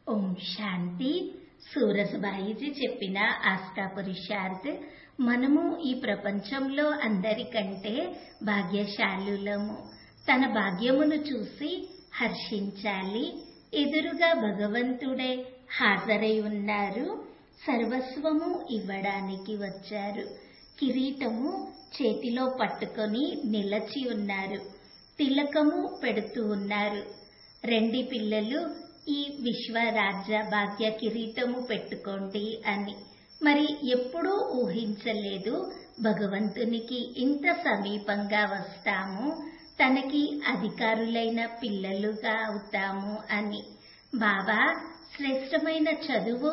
ఓం శాంతి సూరజ్బాయిజీ చెప్పిన ఆస్థా పురుషార్థ్ మనము ఈ ప్రపంచంలో అందరికంటే భాగ్యశాలులము తన భాగ్యమును చూసి హర్షించాలి ఎదురుగా భగవంతుడే హాజరై ఉన్నారు సర్వస్వము ఇవ్వడానికి వచ్చారు కిరీటము చేతిలో పట్టుకొని నిలచి ఉన్నారు తిలకము పెడుతూ ఉన్నారు రెండి పిల్లలు ఈ విశ్వరాజ్య భాగ్య కిరీటము పెట్టుకోండి అని మరి ఎప్పుడూ ఊహించలేదు భగవంతునికి ఇంత సమీపంగా వస్తాము తనకి అధికారులైన పిల్లలుగా అవుతాము అని బాబా శ్రేష్టమైన చదువు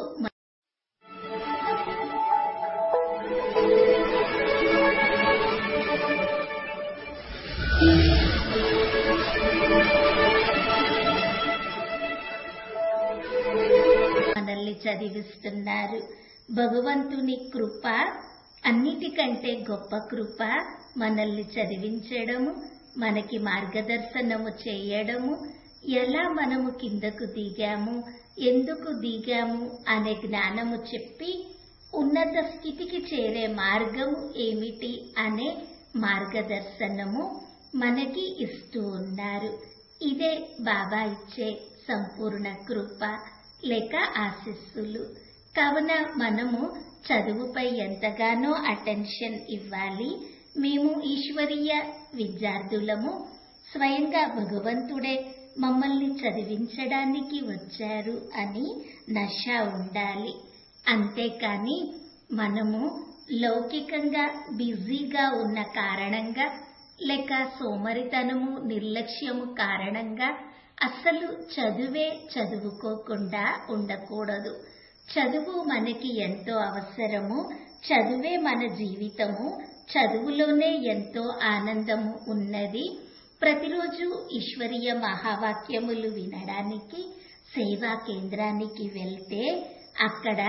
మనల్ని చదివిస్తున్నారు భగవంతుని కృప అన్నిటికంటే గొప్ప కృప మనల్ని చదివించడము మనకి మార్గదర్శనము చేయడము ఎలా మనము కిందకు దిగాము ఎందుకు దిగాము అనే జ్ఞానము చెప్పి ఉన్నత స్థితికి చేరే మార్గము ఏమిటి అనే మార్గదర్శనము మనకి ఇస్తూ ఉన్నారు ఇదే బాబా ఇచ్చే సంపూర్ణ కృప లేక ఆశీస్సులు కావున మనము చదువుపై ఎంతగానో అటెన్షన్ ఇవ్వాలి మేము ఈశ్వరీయ విద్యార్థులము స్వయంగా భగవంతుడే మమ్మల్ని చదివించడానికి వచ్చారు అని నష ఉండాలి అంతేకాని మనము లౌకికంగా బిజీగా ఉన్న కారణంగా లేక సోమరితనము నిర్లక్ష్యము కారణంగా అసలు చదువే చదువుకోకుండా ఉండకూడదు చదువు మనకి ఎంతో అవసరము చదువే మన జీవితము చదువులోనే ఎంతో ఆనందము ఉన్నది ప్రతిరోజు ఈశ్వరీయ మహావాక్యములు వినడానికి సేవా కేంద్రానికి వెళ్తే అక్కడ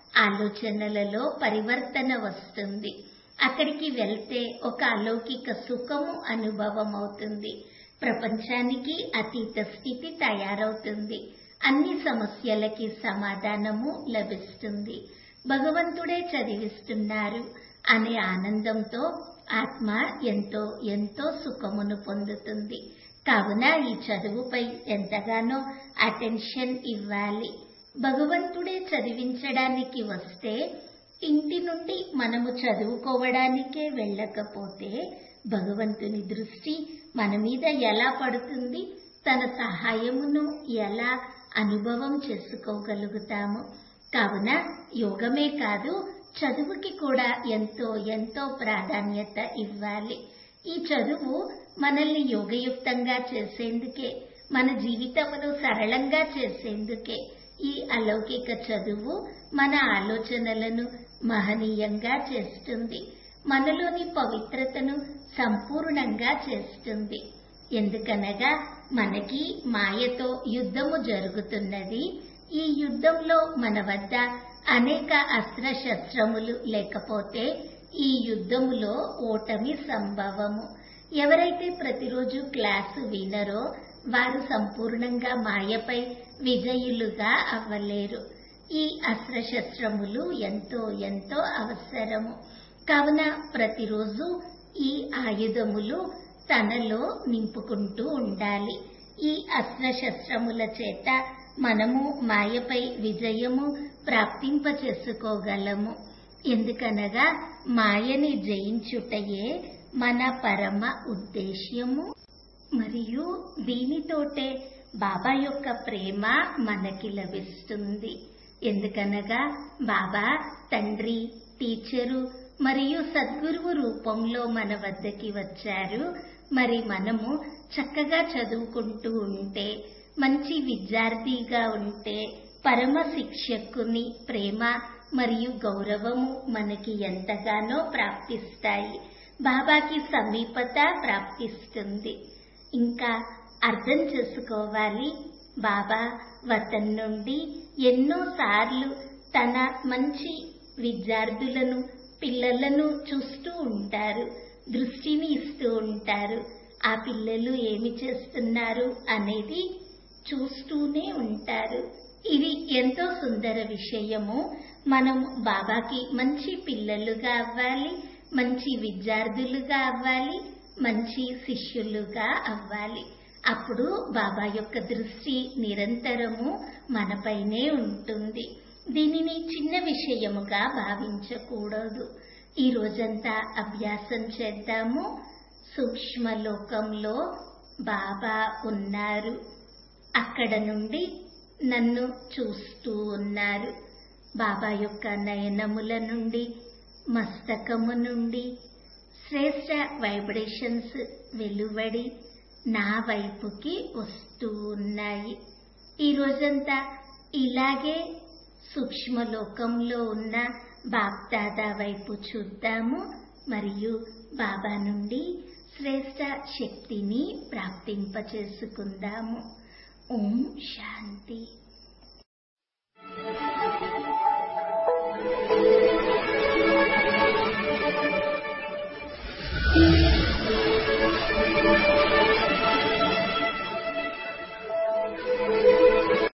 ఆలోచనలలో పరివర్తన వస్తుంది అక్కడికి వెళ్తే ఒక అలౌకిక సుఖము అనుభవం అవుతుంది ప్రపంచానికి అతీత స్థితి తయారవుతుంది అన్ని సమస్యలకి సమాధానము లభిస్తుంది భగవంతుడే చదివిస్తున్నారు అనే ఆనందంతో ఆత్మ ఎంతో ఎంతో సుఖమును పొందుతుంది కావున ఈ చదువుపై ఎంతగానో అటెన్షన్ ఇవ్వాలి భగవంతుడే చదివించడానికి వస్తే ఇంటి నుండి మనము చదువుకోవడానికే వెళ్ళకపోతే భగవంతుని దృష్టి మన మీద ఎలా పడుతుంది తన సహాయమును ఎలా అనుభవం చేసుకోగలుగుతాము కావున యోగమే కాదు చదువుకి కూడా ఎంతో ఎంతో ప్రాధాన్యత ఇవ్వాలి ఈ చదువు మనల్ని యోగయుక్తంగా చేసేందుకే మన జీవితమును సరళంగా చేసేందుకే ఈ అలౌకిక చదువు మన ఆలోచనలను మహనీయంగా చేస్తుంది మనలోని పవిత్రతను సంపూర్ణంగా చేస్తుంది ఎందుకనగా మనకి మాయతో యుద్ధము జరుగుతున్నది ఈ యుద్ధంలో మన వద్ద అనేక అస్త్రశస్త్రములు లేకపోతే ఈ యుద్ధములో ఓటమి సంభవము ఎవరైతే ప్రతిరోజు క్లాసు వినరో వారు సంపూర్ణంగా మాయపై విజయులుగా అవ్వలేరు ఈ అస్త్రశస్త్రములు ఎంతో ఎంతో అవసరము కావున ప్రతిరోజు ఈ ఆయుధములు తనలో నింపుకుంటూ ఉండాలి ఈ అస్త్రశస్త్రముల చేత మనము మాయపై విజయము ప్రాప్తింప చేసుకోగలము ఎందుకనగా మాయని జయించుటయే మన పరమ ఉద్దేశ్యము మరియు దీనితోటే బాబా యొక్క ప్రేమ మనకి లభిస్తుంది ఎందుకనగా బాబా తండ్రి టీచరు మరియు సద్గురువు రూపంలో మన వద్దకి వచ్చారు మరి మనము చక్కగా చదువుకుంటూ ఉంటే మంచి విద్యార్థిగా ఉంటే పరమ శిక్షకుని ప్రేమ మరియు గౌరవము మనకి ఎంతగానో ప్రాప్తిస్తాయి బాబాకి సమీపత ప్రాప్తిస్తుంది ఇంకా అర్థం చేసుకోవాలి బాబా వతన్ నుండి ఎన్నోసార్లు తన మంచి విద్యార్థులను పిల్లలను చూస్తూ ఉంటారు దృష్టిని ఇస్తూ ఉంటారు ఆ పిల్లలు ఏమి చేస్తున్నారు అనేది చూస్తూనే ఉంటారు ఇది ఎంతో సుందర విషయము మనం బాబాకి మంచి పిల్లలుగా అవ్వాలి మంచి విద్యార్థులుగా అవ్వాలి మంచి శిష్యులుగా అవ్వాలి అప్పుడు బాబా యొక్క దృష్టి నిరంతరము మనపైనే ఉంటుంది దీనిని చిన్న విషయముగా భావించకూడదు ఈ రోజంతా అభ్యాసం చేద్దాము సూక్ష్మలోకంలో బాబా ఉన్నారు అక్కడ నుండి నన్ను చూస్తూ ఉన్నారు బాబా యొక్క నయనముల నుండి మస్తకము నుండి శ్రేష్ట వైబ్రేషన్స్ వెలువడి నా వైపుకి వస్తూ ఉన్నాయి ఈ రోజంతా ఇలాగే సూక్ష్మలోకంలో ఉన్న బాప్దాదా వైపు చూద్దాము మరియు బాబా నుండి శ్రేష్ట శక్తిని ప్రాప్తింపచేసుకుందాము ఓం శాంతి